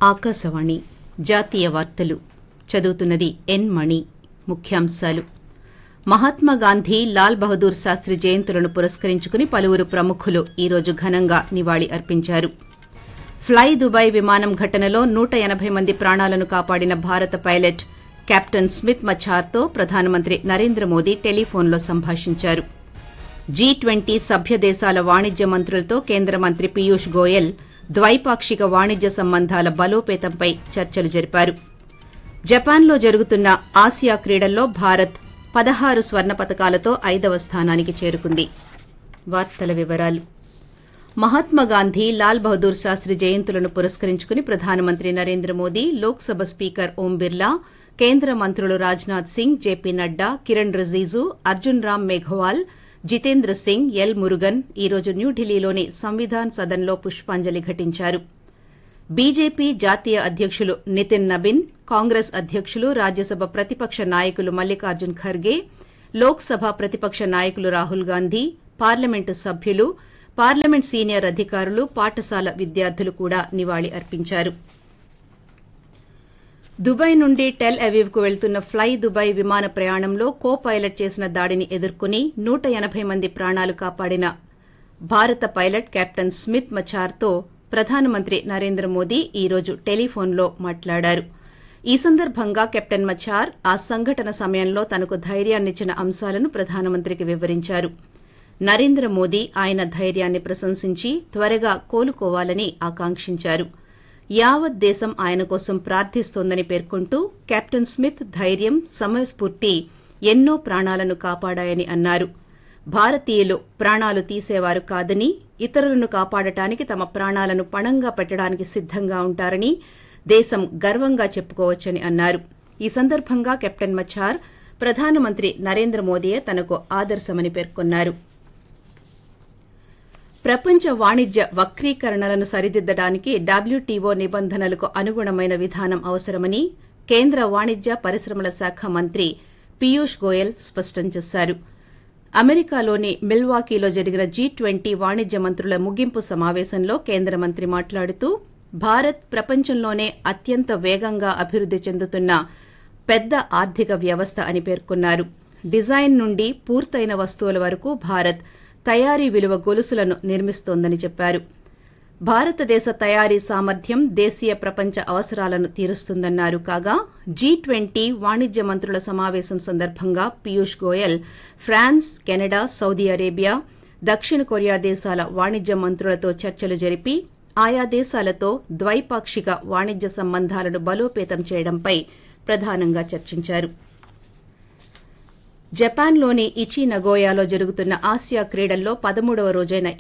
ఆకాశవాణి జాతీయ వార్తలు చదువుతున్నది ఎన్ మణి ముఖ్యాంశాలు మహాత్మా గాంధీ లాల్ బహదూర్ శాస్త్రి జయంతులను పురస్కరించుకుని పలువురు ప్రముఖులు ఈరోజు ఘనంగా నివాళి అర్పించారు ఫ్లై దుబాయ్ విమానం ఘటనలో నూట ఎనబై మంది ప్రాణాలను కాపాడిన భారత పైలట్ కెప్టెన్ స్మిత్ మఛార్తో ప్రధానమంత్రి నరేంద్ర మోదీ టెలిఫోన్లో సంభాషించారు జీ ట్వంటీ సభ్య దేశాల వాణిజ్య మంత్రులతో కేంద్ర మంత్రి పీయూష్ గోయల్ ద్వైపాక్షిక వాణిజ్య సంబంధాల బలోపేతంపై చర్చలు జరిపారు జపాన్లో జరుగుతున్న ఆసియా క్రీడల్లో భారత్ పదహారు స్వర్ణ పతకాలతో ఐదవ స్థానానికి చేరుకుంది వార్తల వివరాలు మహాత్మా గాంధీ లాల్ బహదూర్ శాస్త్రి జయంతులను పురస్కరించుకుని ప్రధానమంత్రి నరేంద్ర మోదీ లోక్సభ స్పీకర్ ఓం బిర్లా కేంద్ర మంత్రులు రాజ్నాథ్ సింగ్ జేపీ నడ్డా కిరణ్ రిజిజు అర్జున్ రామ్ మేఘవాల్ జితేంద్ర సింగ్ ఎల్ మురుగన్ ఈరోజు న్యూఢిల్లీలోని సంవిధాన్ సదన్లో పుష్పాంజలి ఘటించారు బీజేపీ జాతీయ అధ్యకులు నితిన్ నబిన్ కాంగ్రెస్ అధ్యకులు రాజ్యసభ ప్రతిపక్ష నాయకులు మల్లికార్జున్ ఖర్గే లోక్సభ ప్రతిపక్ష నాయకులు రాహుల్ గాంధీ పార్లమెంటు సభ్యులు పార్లమెంట్ సీనియర్ అధికారులు పాఠశాల విద్యార్థులు కూడా నివాళి అర్పించారు దుబాయ్ నుండి టెల్ అవీవ్కు వెళ్తున్న ఫ్లై దుబాయ్ విమాన ప్రయాణంలో కో పైలట్ చేసిన దాడిని ఎదుర్కొని నూట ఎనబై మంది ప్రాణాలు కాపాడిన భారత పైలట్ కెప్టెన్ స్మిత్ మఛార్తో ప్రధానమంత్రి నరేంద్ర మోదీ ఈ రోజు టెలిఫోన్లో మాట్లాడారు ఈ సందర్భంగా కెప్టెన్ మఛార్ ఆ సంఘటన సమయంలో తనకు ధైర్యాన్నిచ్చిన అంశాలను ప్రధానమంత్రికి వివరించారు నరేంద్ర మోదీ ఆయన ధైర్యాన్ని ప్రశంసించి త్వరగా కోలుకోవాలని ఆకాంక్షించారు యావత్ దేశం ఆయన కోసం ప్రార్థిస్తోందని పేర్కొంటూ కెప్టెన్ స్మిత్ ధైర్యం సమయస్ఫూర్తి ఎన్నో ప్రాణాలను కాపాడాయని అన్నారు భారతీయులు ప్రాణాలు తీసేవారు కాదని ఇతరులను కాపాడటానికి తమ ప్రాణాలను పణంగా పెట్టడానికి సిద్దంగా ఉంటారని దేశం గర్వంగా చెప్పుకోవచ్చని అన్నారు ఈ సందర్భంగా కెప్టెన్ మఛార్ ప్రధానమంత్రి నరేంద్ర మోదీయే తనకు ఆదర్శమని పేర్కొన్నారు ప్రపంచ వాణిజ్య వక్రీకరణలను సరిదిద్దడానికి డబ్ల్యూటీఓ నిబంధనలకు అనుగుణమైన విధానం అవసరమని కేంద్ర వాణిజ్య పరిశ్రమల శాఖ మంత్రి పీయూష్ గోయల్ స్పష్టం చేశారు అమెరికాలోని మిల్వాకీలో జరిగిన జీ ట్వంటీ వాణిజ్య మంత్రుల ముగింపు సమావేశంలో కేంద్ర మంత్రి మాట్లాడుతూ భారత్ ప్రపంచంలోనే అత్యంత వేగంగా అభివృద్ది చెందుతున్న పెద్ద ఆర్థిక వ్యవస్థ అని పేర్కొన్నారు డిజైన్ నుండి పూర్తయిన వస్తువుల వరకు భారత్ తయారీ విలువ గొలుసులను నిర్మిస్తోందని చెప్పారు భారతదేశ తయారీ సామర్థ్యం దేశీయ ప్రపంచ అవసరాలను తీరుస్తుందన్నారు కాగా జీ ట్వంటీ వాణిజ్య మంత్రుల సమావేశం సందర్భంగా Piyush Goyal France Canada Saudi Arabia దక్షిణ కొరియా దేశాల వాణిజ్య మంత్రులతో చర్చలు జరిపి ఆయా దేశాలతో ద్వైపాక్షిక వాణిజ్య సంబంధాలను బలోపేతం చేయడంపై ప్రధానంగా చర్చించారు జపాన్లోని ఇచి నగోయాలో జరుగుతున్న ఆసియా క్రీడల్లో పదమూడవ రోజైన